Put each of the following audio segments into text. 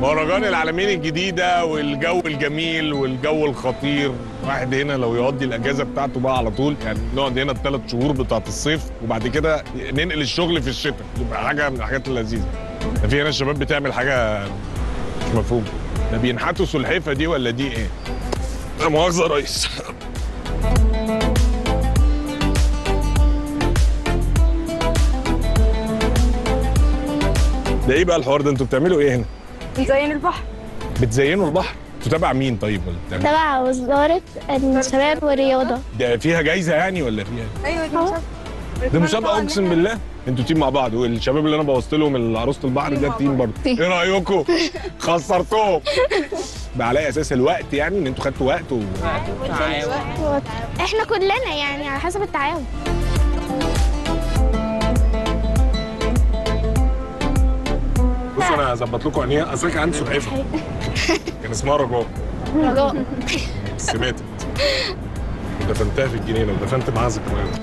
مهرجان العالمين الجديدة والجو الجميل والجو الخطير واحد هنا لو يقضي الأجازة بتاعته بقى على طول يعني نقعد هنا الثلاث شهور بتاعت الصيف وبعد كده ننقل الشغل في الشتاء يبقى حاجة من الحاجات اللذيذة ده في هنا الشباب بتعمل حاجة مش مفهوم ده بينحتوا سلحفة دي ولا دي إيه؟ لا مؤاخذة يا ريس ده ايه بقى الحوار ده انتوا بتعملوا ايه هنا؟ زين البحر بتزينوا البحر؟ انتوا تبع مين طيب ولا بتعملوا؟ تبع وزارة الشباب والرياضة ده فيها جايزه يعني ولا فيها ايوه دي مسابقه ده مسابقه اقسم بالله انتوا تيم مع بعض والشباب اللي انا بوظت لهم عروسه البحر ده تيم برضه ايه رايكم خسرتهم ده على اساس الوقت يعني ان انتوا خدتوا وقت و... احنا كلنا يعني على حسب التعاون بصوا انا هظبط لكم عينيها اصل كان عندي سلحفاه كان اسمها رجاء رجاء بس ماتت دفنتها في الجنينه ودفنت معاها ذكريات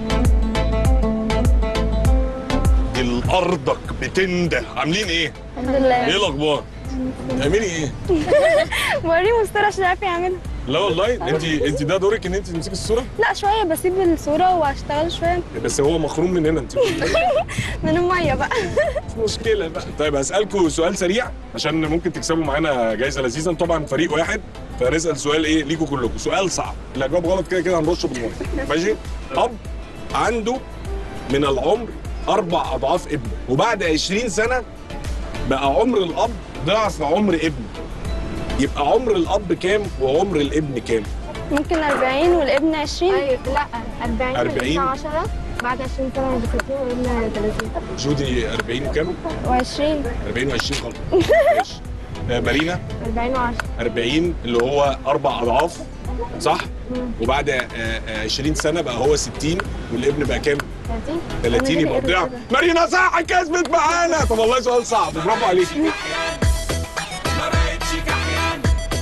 دي ارضك بتنده عاملين ايه؟ الحمد لله ايه الاخبار؟ تعملي ايه؟ وريه مستر عشان يعرف يعملها لا والله انت انت ده دورك ان انت تمسكي الصوره لا شويه بسيب الصوره واشتغل شويه بس هو مخروم مننا انت من الميه بقى مش مشكله بقى طيب هسالكم سؤال سريع عشان ممكن تكسبوا معانا جايزه لذيذه طبعا فريق واحد فنسال سؤال ايه ليكوا كلكم سؤال صعب اللي جاوب غلط كده كده هنرشه بالميه ماشي اب عنده من العمر اربع اضعاف ابنه وبعد 20 سنه بقى عمر الاب ضعف عمر ابنه يبقى عمر الاب كام وعمر الابن كام ممكن 40 والابن 20 ايوه لا 40 40. 10 بعد 20 سنة دكتور قلنا 30 جودي 40 وكام و20 40 و20 غلط ماشي آه، مارينا 40 و10 40 اللي هو اربع اضعاف صح وبعد آه، آه، 20 سنه بقى هو 60 والابن بقى كام 30 30 يبقى ضعف مارينا صح كسبت معانا طب والله سؤال صعب برافو عليكي ما بقتش كحيان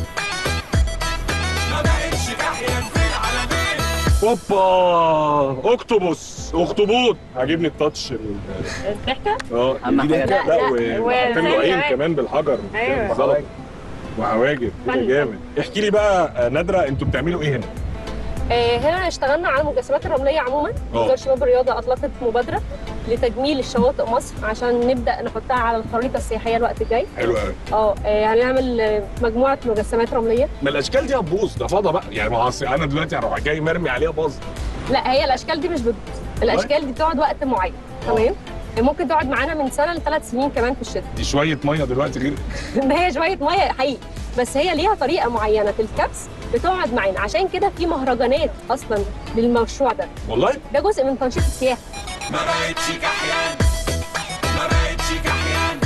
ما بقتش كحيان في العالمين اوبا اكتوبوس اخطبوط عاجبني التاتش ال- الضحكه اه دي ضحكة. لا و- وحاطين له وزي عين كمان. كمان بالحجر أيوة. زلط. وحواجب كده فن. جامد احكي لي بقى آه، نادره انتوا بتعملوا ايه هنا؟ آه، هنا اشتغلنا على المجسمات الرمليه عموما اه. وزاره الشباب والرياضه اطلقت مبادره لتجميل الشواطئ مصر عشان نبدا نحطها على الخريطه السياحيه الوقت الجاي حلو قوي اه آه، هنعمل آه، مجموعه مجسمات رمليه ما الاشكال دي هتبوظ ده فاضه بقى يعني ما هو أصل انا دلوقتي هروح جاي مرمي عليها باظ لا هي الاشكال دي مش بتبوظ الاشكال دي بتقعد وقت معين تمام آه، ممكن تقعد معانا من سنه لثلاث سنين كمان في الشتاء دي شويه ميه دلوقتي غير ده هي شويه ميه حقيقي بس هي ليها طريقه معينه في الكبس بتقعد معانا عشان كده في مهرجانات اصلا للمشروع ده والله ده جزء من تنشيط السياحه ما بقتش كحيان ما بقتش كحيان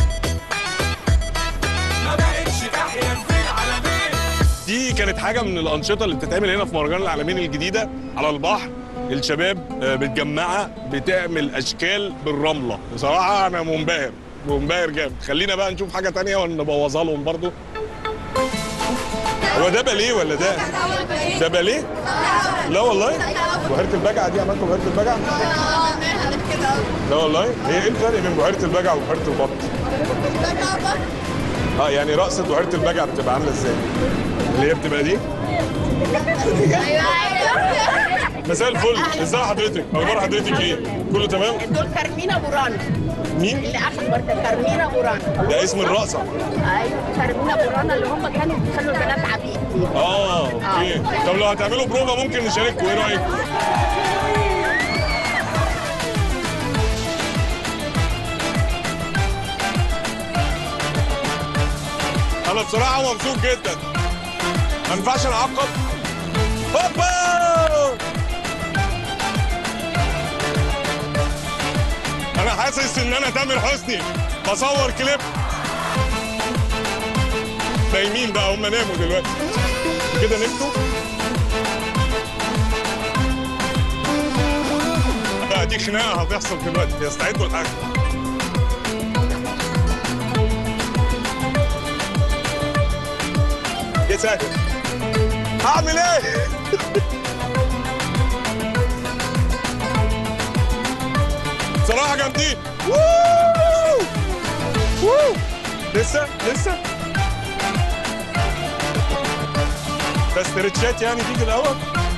ما بقتش كحيان في العالمين دي كانت حاجه من الانشطه اللي بتتعمل هنا في مهرجان العالمين الجديده على البحر الشباب آه، متجمعه بتعمل اشكال بالرمله بصراحه انا منبهر منبهر جامد خلينا بقى نشوف حاجه تانية ونبوظها لهم برضو هو ده باليه ولا ده ده باليه لا والله بحيره البجعه دي عملتوا بحيره البجعه لا والله هي ايه الفرق بين بحيره البجعه وبحيره البط اه يعني رقصه بحيره البجعه بتبقى عامله ازاي اللي هي بتبقى دي مساء الفل ازاي حضرتك اخبار حضرتك ايه كله تمام دول كارمينا بوران مين اللي اخذ بركه كارمينا بوران ده اسم الرقصه ايوه كارمينا بوران اللي هم كانوا بيخلوا البنات عبيد اه اوكي طب لو هتعملوا بروفا ممكن نشارككم ايه رايك انا بصراحه مبسوط جدا ما ينفعش نعقب هوبا انا حاسس ان انا تامر حسني بصور كليب نايمين بقى هم ناموا دلوقتي كده نمتوا بقى دي خناقه هتحصل دلوقتي يستعدوا الحاجه يا ساتر هعمل ايه؟ صراحة جامدين ووو! ووو! لسه لسه فاسترتشات يعني تيجي الاول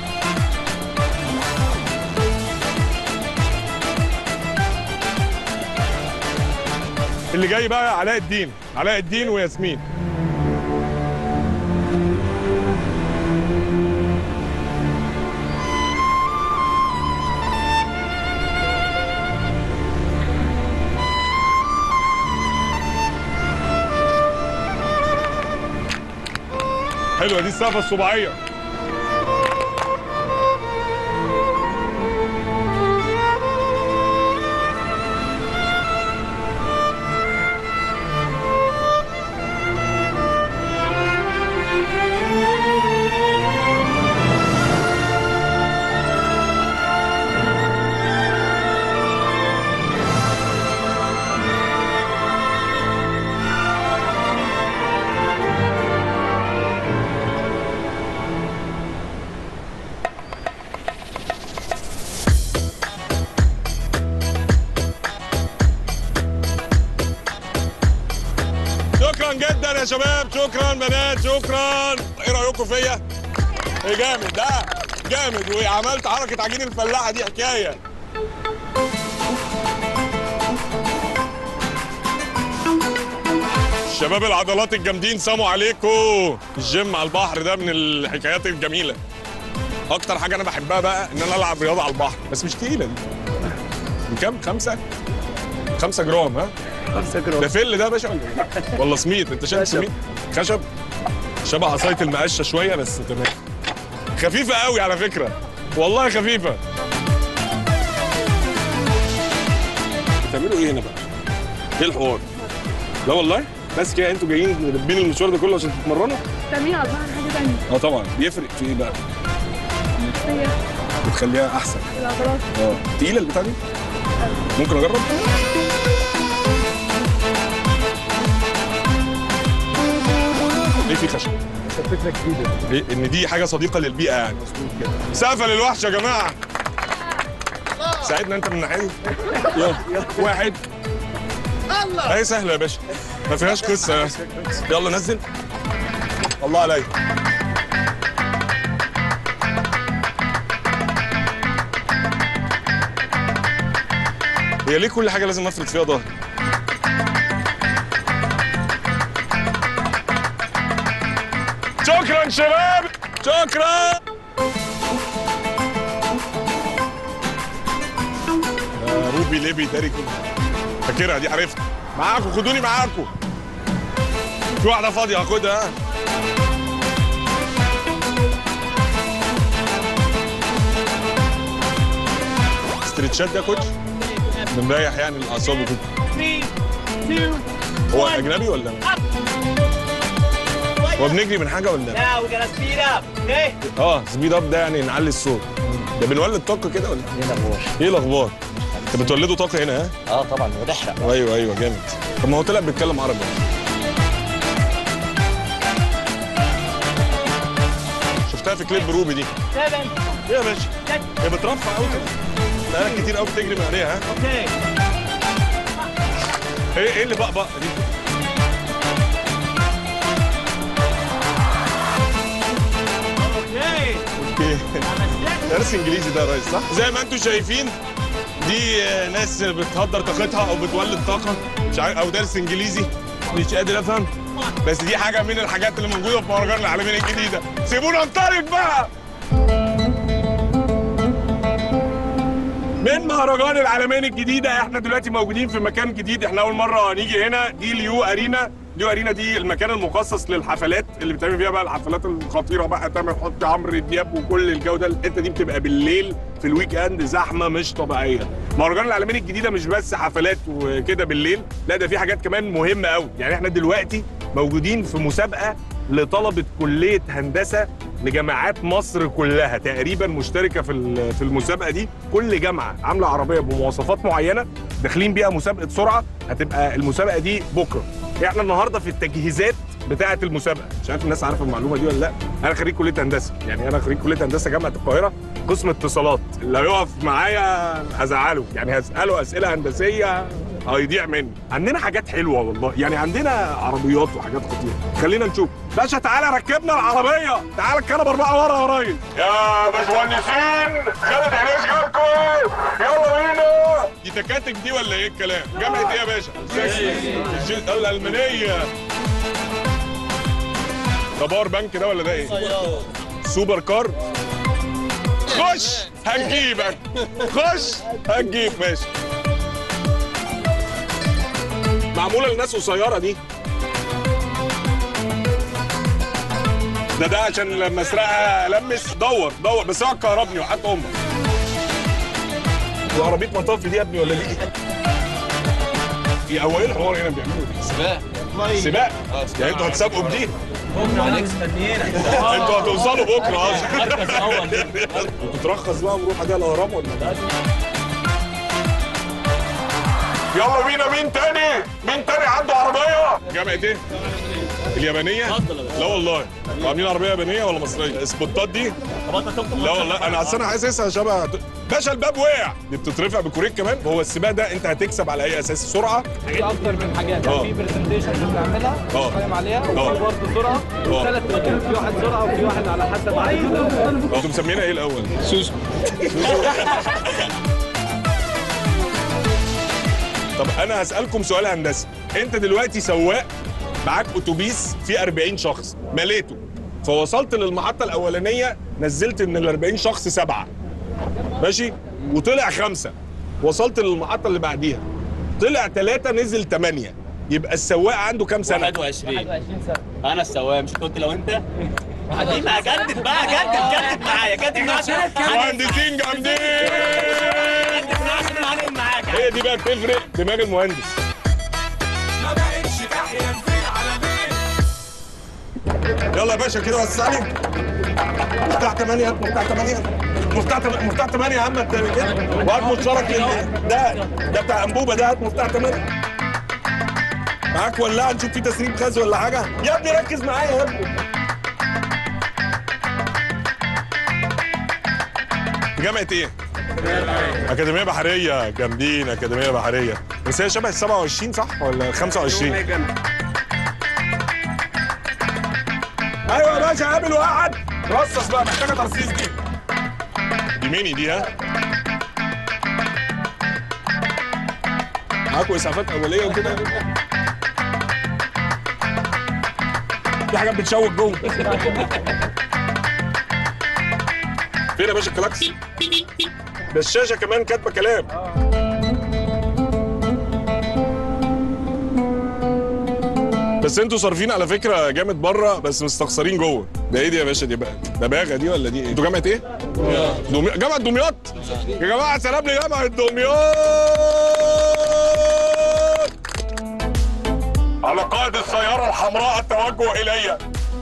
اللي جاي بقى علاء الدين علاء الدين وياسمين حلوه دي السقفه الصباعيه شكرا جدا يا شباب شكرا بنات شكرا ايه رايكم فيا ايه جامد ده جامد وعملت حركه عجين الفلاحه دي حكايه الشباب العضلات الجامدين ساموا عليكم الجيم على البحر ده من الحكايات الجميله اكتر حاجه انا بحبها بقى ان انا العب رياضه على البحر بس مش تقيله دي بكام خمسة خمسة جرام ها ده فل ده يا باشا ولا إيه؟ ولا سميد انت شايف سميد خشب شبه عصايه المقشه شويه بس تمام خفيفه قوي على فكره والله خفيفه بتعملوا ايه هنا بقى ايه الحوار لا والله بس كده انتوا جايين راكبين المشوار ده كله عشان تتمرنوا تمرين على البحر حاجه ثانيه اه طبعا بيفرق في ايه بقى بتخليها احسن العضلات اه تقيله البتاع دي ممكن اجرب ليه في خشب فكره جديده ليه؟ ان دي حاجه صديقه للبيئه يعني سقفه للوحش يا جماعه ساعدنا انت من الناحيه دي يلا واحد الله هي سهله يا باشا ما فيهاش قصه يلا نزل الله عليك هي ليه كل حاجه لازم افرد فيها ظهري شكرا شباب شكرا آه، روبي ليبي داري كده فاكرها دي عرفتها معاكم خدوني معاكم في واحده فاضيه هاخدها استرتشات ده يا كوتش بنريح يعني الاعصاب وكده هو اجنبي ولا هو بنجري من حاجه ولا Now we're gonna speed up, okay? اه سبيد اب ده يعني نعلي الصوت ده بنولد طاقه كده ولا ايه الاخبار؟ ايه الاخبار انت بتولدوا طاقه هنا ها اه طبعا ونحرق ايوه ايوه جامد طب ما هو طلع بيتكلم عربي شفتها في كليب روبي دي Seven, ايه يا باشا هي بترفع قوي كده بقالك كتير قوي بتجري من عليها ها okay. ايه ايه اللي بقى بقى دي Okay. اوكي درس انجليزي ده يا ريس صح زي ما انتم شايفين دي آه، ناس بتهدر طاقتها او بتولد طاقه مش عارف او درس انجليزي مش قادر افهم بس دي حاجه من الحاجات اللي موجوده في مهرجان العالمين الجديده سيبونا ننطلق بقى من مهرجان العالمين الجديدة احنا دلوقتي موجودين في مكان جديد احنا أول مرة نيجي هنا دي اليو أرينا اليو أرينا دي المكان المخصص للحفلات اللي بتعمل فيها بقى الحفلات الخطيرة بقى تامر حسني عمرو دياب وكل الجو ده الحتة دي بتبقى بالليل في الويك اند زحمة مش طبيعية مهرجان العالمين الجديدة مش بس حفلات وكده بالليل لا ده في حاجات كمان مهمة قوي يعني احنا دلوقتي موجودين في مسابقة لطلبة كلية هندسة لجامعات مصر كلها تقريبا مشتركة في ال- في المسابقة دي كل جامعة عاملة عربية بمواصفات معينة داخلين بيها مسابقة سرعة هتبقى المسابقة دي بكرة احنا النهاردة في التجهيزات بتاعة المسابقة مش عارف الناس عارفة المعلومة دي ولا لا انا خريج كلية هندسة يعني انا خريج كلية هندسة جامعة القاهرة قسم اتصالات اللي هيقف معايا هزعله يعني هسأله أسئلة هندسية هيضيع مني عندنا حاجات حلوه والله يعني عندنا عربيات وحاجات خطيره خلينا نشوف باشا تعالى ركبنا العربيه تعالى الكنبه اربعه ورا يا ريس يا باشمهندسين خالد علاش جالكم يلا بينا دي تكاتك دي ولا ايه الكلام جامعه ايه يا باشا الجي- الالمانيه ده باور بانك ده ولا ده ايه سوبر كار خش هنجيبك خش هنجيب ماشي معموله للناس قصيره دي ده ده عشان لما اسرقها لمس دور دور بس هو كهربني وحتى امك دي عربيه مطاف دي يا ابني ولا دي دي هو ايه الحوار هنا بيعملوا دي؟ سباق سباق يعني انتوا هتسابقوا بدي انتوا هتوصلوا بكره اصلا تترخص بقى ونروح حاجه الاهرام ولا يلا بينا مين تاني؟ مين تاني عنده عربية؟ جامعة ايه؟ اليابانية؟ لا والله عاملين عربية يابانية ولا مصرية؟ السبوتات دي؟ لا والله انا اصل انا حاسسها شبه باشا الباب وقع دي بتترفع بكوريك كمان هو السباق ده انت هتكسب على اي اساس سرعة في اكتر من حاجات اه. في برزنتيشن بنعملها اه. بنتكلم عليها اه. وفي برضه سرعه اه. ثلاث تراكات في واحد سرعه وفي واحد على حسب عايزه انتوا مسمينها ايه الاول؟ سوسو طب انا هسالكم سؤال هندسي انت دلوقتي سواق معاك اتوبيس فيه 40 شخص مليته فوصلت للمحطه الاولانيه نزلت من ال 40 شخص سبعه ماشي وطلع خمسه وصلت للمحطه اللي بعديها طلع ثلاثه نزل ثمانيه يبقى السواق عنده كام سنه 21 انا السواق مش كنت لو انت دي بقى جدد بقى جدد جدد معايا جدد معايا عشان مهندسين جامدين جدد معايا عشان انا هنقل معاك هي دي بقى بتفرق دماغ المهندس ما بقتش كحيان في العالمين يلا يا باشا كده وسع لي مفتاح 8 هات مفتاح 8 مفتاح تم- مفتاح 8 يا عم انت كده وهات مشترك لل- ده ده بتاع انبوبه ده هات مفتاح 8 معاك ولاعه نشوف في تسريب غاز ولا حاجه يا ابني ركز معايا يا ابني جامعة ايه؟ أكاديمية بحرية جامدين أكاديمية بحرية بس هي شبه ال 27 صح ولا 25؟ ايوه يا باشا قابل وقعد رصص بقى محتاجه ترصيص دي دي ميني دي ها معاكوا اسعافات اوليه وكده في حاجات بتشوك جوه فين يا باشا الكلاكس ده الشاشه كمان كاتبه كلام بس انتوا صارفين على فكره جامد بره بس مستخسرين جوه ده ايه دي يا باشا دي بقى ده باغه دي ولا دي ايه انتوا جامعه ايه دمياط جامعه دمياط يا جماعه سلام لجامعه دمياط على قائد السياره الحمراء التوجه الي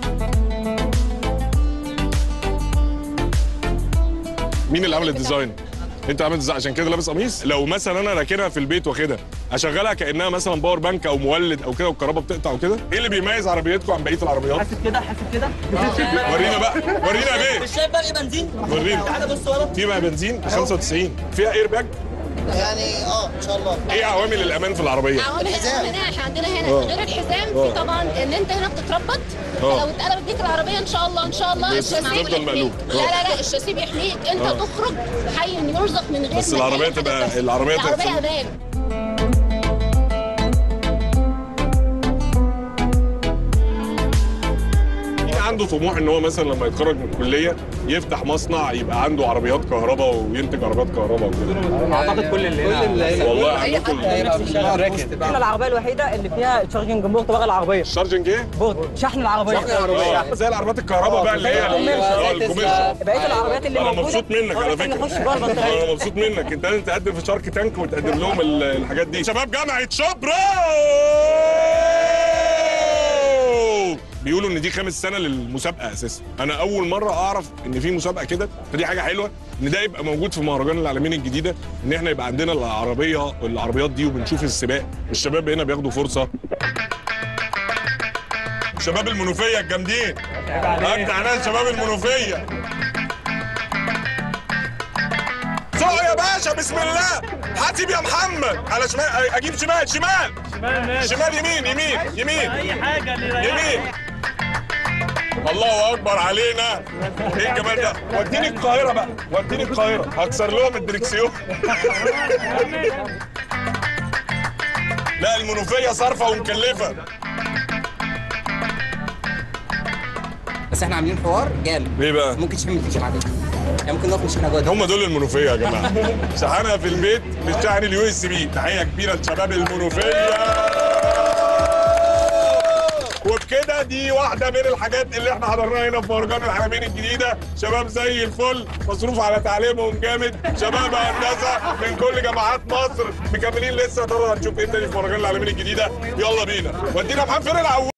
مين اللي عمل الديزاين انت عامل ازاي عشان كده لابس قميص لو مثلا انا راكنها في البيت واخدها اشغلها كانها مثلا باور بانك او مولد او كده والكهرباء بتقطع وكده ايه اللي بيميز عربيتكم عن بقيه العربيات حاسب كده حاسب كده ورينا بقى ورينا يا بيه مش شايف فرق بنزين ورينا تعالى بص ورا في بقى بنزين 95 فيها اير باج يعني اه ان شاء الله ايه عوامل الامان في العربيه عوامل الأمان احنا عندنا هنا آه. غير الحزام آه. في طبعا ان انت هنا بتتربط آه. فلو اتقلبت بيك العربيه ان شاء الله ان شاء الله بس الشاسيه تفضل بيحميك مقلوب. لا آه. لا لا الشاسيه بيحميك انت آه. تخرج حي يرزق من غير بس ما العربية أي حاجة تبقى- تحصل. العربية تبقى في- العربيه امان مين عنده طموح ان هو مثلا لما يتخرج من الكليه يفتح مصنع يبقى عنده عربيات كهرباء وينتج عربيات كهرباء وكده اعتقد كل اللي هنا والله عندكم هيبقى في الشارع راكن احنا العربيه الوحيده اللي فيها تشارجنج بورد بغل العربيه الشارجنج ايه؟ بورد شحن العربيه آه، زي العربيات الكهرباء بقى اللي هي اه الكوميرشال بقيه العربيات اللي انا موجوده مبسوط منك على محتاج فكره نخش جوه البطاريه انا مبسوط منك انت لازم تقدم في شارك تانك وتقدم لهم ال- الحاجات دي شباب جامعه شبرا بيقولوا ان دي خامس سنه للمسابقه اساسا انا اول مره اعرف ان في مسابقه كده فدي حاجه حلوه ان ده يبقى موجود في مهرجان العالمين الجديده ان احنا يبقى عندنا العربيه العربيات دي وبنشوف السباق الشباب هنا بياخدوا فرصه شباب المنوفيه الجامدين اجدع ناس شباب المنوفيه سوق يا باشا بسم الله حاسب يا محمد على شمال اجيب شمال شمال شمال ماشي شمال يمين يمين يمين اي حاجه اللي يمين الله اكبر علينا ايه الجمال ده وديني القاهره بقى وديني القاهره هكسر لهم الدركسيون لا المنوفيه صارفه ومكلفه بس احنا عاملين حوار جامد ليه بقى ممكن تشحن من عادي يعني ممكن نقف نشحنها جوه هم دول المنوفيه يا جماعه شحنها في البيت بالشحن اليو اس بي تحيه كبيره لشباب المنوفيه وبكده دي واحده من الحاجات اللي احنا حضرناها هنا في مهرجان الحرمين الجديده شباب زي الفل مصروف على تعليمهم جامد شباب هندسه من كل جامعات مصر مكملين لسه يا ترى هنشوف ايه تاني في مهرجان العالمين الجديده يلا بينا ودينا محمد فين العواد